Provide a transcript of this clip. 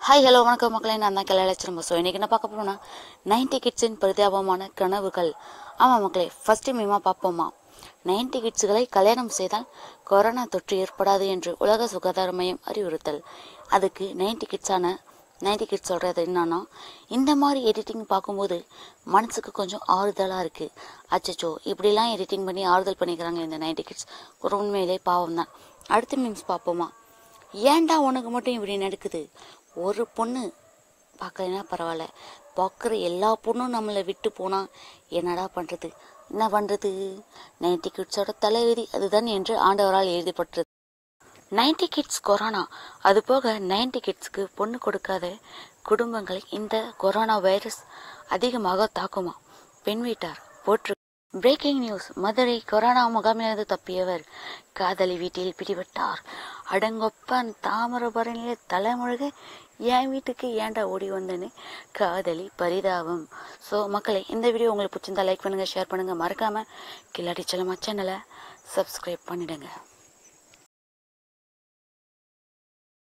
hi hello வணக்கம் மக்களே நான் தான் கல்யாணம் ஸோ இன்றைக்கி என்ன பார்க்க போகிறோம்னா நைன்டி கிட்ஸின் பரிதாபமான கனவுகள் ஆமாம் மக்களே ஃபஸ்ட்டு மீமா பார்ப்போமா நைன்டி கிட்ஸுகளை கல்யாணம் செய்தால் கொரோனா தொற்று ஏற்படாது என்று உலக சுகாதார மையம் அறிவுறுத்தல் அதுக்கு நைன்டி கிட்ஸான நைன்டி கிட்ஸ் சொல்கிறது என்னன்னா இந்த மாதிரி எடிட்டிங் பார்க்கும்போது மனசுக்கு கொஞ்சம் ஆறுதலாக இருக்குது அச்சச்சோ இப்படிலாம் எடிட்டிங் பண்ணி ஆறுதல் பண்ணிக்கிறாங்க இந்த நைன்டி கிட்ஸ் ஒரு உண்மையிலே பாவம் தான் அடுத்த மீம்ஸ் பார்ப்போமா ஏன்டா உனக்கு மட்டும் இப்படி நடக்குது ஒரு பொண்ணு பார்க்கலனா பரவாயில்ல பார்க்குற எல்லா பொண்ணும் நம்மளை விட்டு போனால் என்னடா பண்ணுறது என்ன பண்ணுறது நைன்டி கிட்ஸோட தலைவிதி அதுதான் என்று ஆண்டவரால் எழுதப்பட்டது நைன்டி கிட்ஸ் கொரோனா அது போக நைன்டி கிட்ஸ்க்கு பொண்ணு கொடுக்காத குடும்பங்களை இந்த கொரோனா வைரஸ் அதிகமாக தாக்குமா பெண் வீட்டார் போற்று பிரேக்கிங் நியூஸ் மதுரை கொரோனா முகாமிலிருந்து தப்பியவர் காதலி வீட்டில் பிடிபட்டார் அடங்கொப்பன் தாமிரபரணியில் தலைமுழுக என் வீட்டுக்கு ஏன்டா ஓடி வந்தேன்னு காதலி பரிதாபம் ஸோ மக்களே இந்த வீடியோ உங்களுக்கு பிடிச்சிருந்தா லைக் பண்ணுங்கள் ஷேர் பண்ணுங்கள் மறக்காமல் கில்லாடி செல்லமா சேனலை சப்ஸ்கிரைப் பண்ணிடுங்க